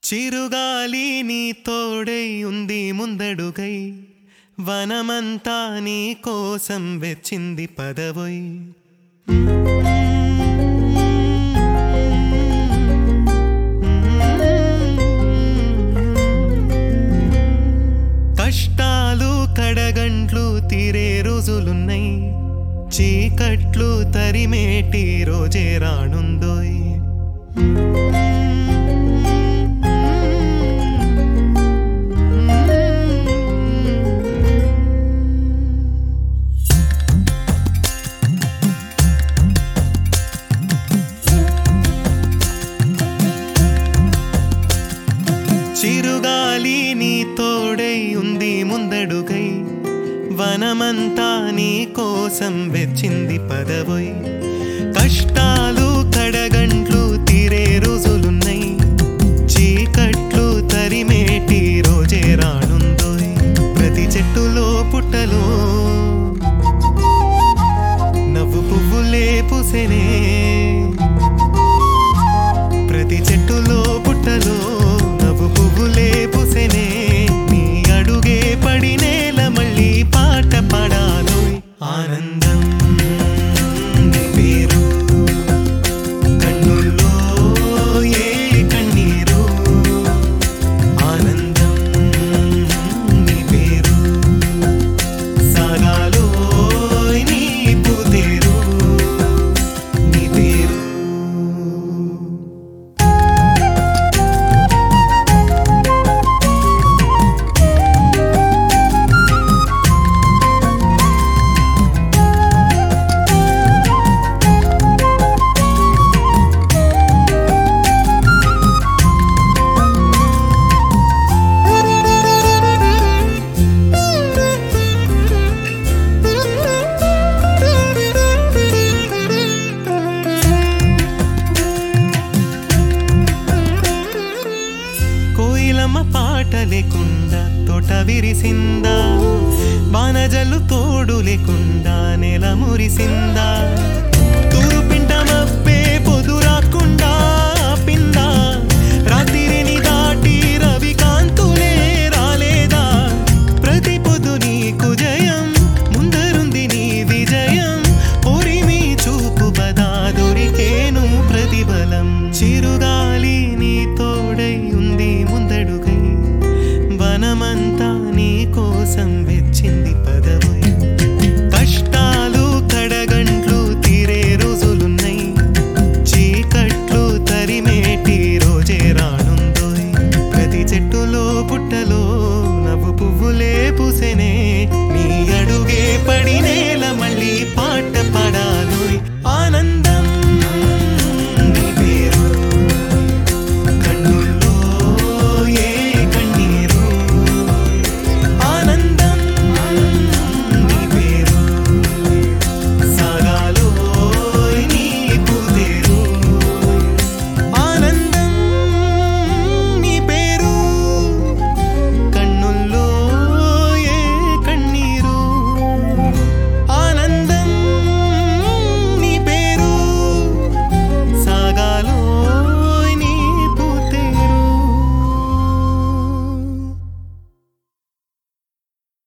చిరుగాలి నీ తోడై ఉంది ముందడుగై వనమంతా నీ కోసం వెచ్చింది పదవై కష్టాలు కడగంట్లు తీరే రోజులున్నాయి చీకట్లు తరిమేటి రోజే రానుందోయ్ చిరుగాలి నీ తోడై ఉంది ముందడుగై వనమంతా నీ కోసం వెచ్చింది పదవై కష్టాలు కడగంట్లు తీరే రోజులున్నాయి చీకట్లు తరిమేటి రోజే రానుందోయ్ ప్రతి చెట్టులో పుట్టలో నవ్వు పువ్వులే పూసెనే ప్రతి చెట్టులో పుట్టలో నవ్వు పువ్వులే పూసెనే నీ అడుగే పడి నేల మళ్ళీ పాట పడాలో ఆనందం నీ పేరు కన్నుల్లో ఏ కన్నీరు ఆనందం నీ పేరు సాగాలో నీ పూతేరు నీ పేరు కోయిలమ్మ పాట లేకుండా తోట విరిసిందా బాణజల్లు తోడు లేకుండా నెల మురిసిందా